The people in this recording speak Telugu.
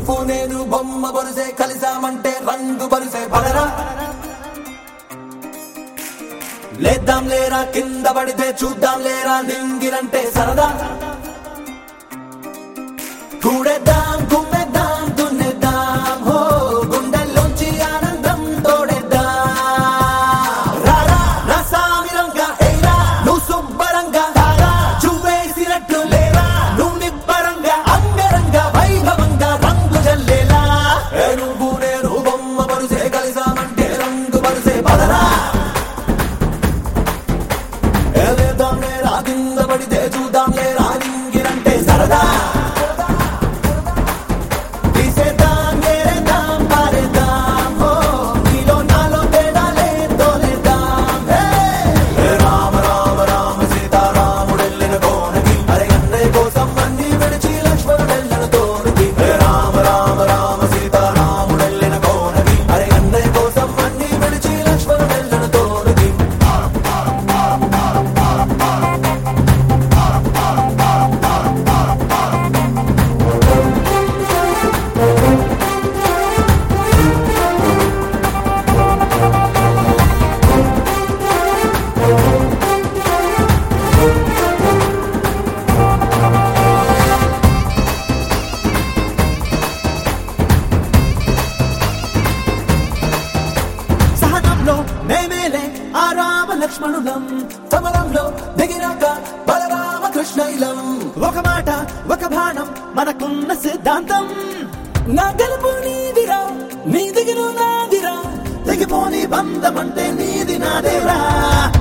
నువ్వు నేను బొమ్మ బరుసే కలిసామంటే రంగు బరుసే పడరా లేద్దాం లేరా కింద పడితే చూద్దాం లేరా నింగిరంటే సరదా కూడేద్దాం కుమ్మేద్దాం దున్నేద్దాం హో గుండెల్లోంచి ఆనందం తోడేద్దాం రారా రసామిరంగా ఎయిరా నువ్వు శుభ్రంగా తారా చూవేసినట్టు లేరా నువ్వు నిబ్బరంగా అంగరంగా వైభవంగా రంగు జల్లేలా ఏ నువ్వు నేను బొమ్మ బరుసే కలిసామంటే రంగు బరుసే పదరా ఏ లేద్దాం లేరా కింద పడితే చూద్దాం లేరా నింగిరంటే సరదా తీసేద్దాం ఏరేద్దాం పారేద్దాం హో నీలో నాలో తేడాలే తోలేద్దాం హే రామ రామ రామ సీతారాముడెళ్ళిన కోనకి అరే అన్నయ్య కోసం అన్ని విడిచి లక్ష్మణుడెళ్ళిన తోడుకి హే రామ రామ రామ సీతారాముడెళ్ళిన కోనకి అరే అన్నయ్య కోసం అన్ని విడిచి లక్ష్మణుడెళ్ళిన తోడుకి సహనంలో మేమేలే ఆ రామ లక్ష్మణులం సమరంలో దిగినాక బలరామ కృష్ణైలం ఒక మాట ఒక బాణం మనకున్న సిద్ధాంతం నా గెలుపు నీదిరా నీ దిగులు నాదిరా తెగిపోని బంధం అంటే నీది నాదేరా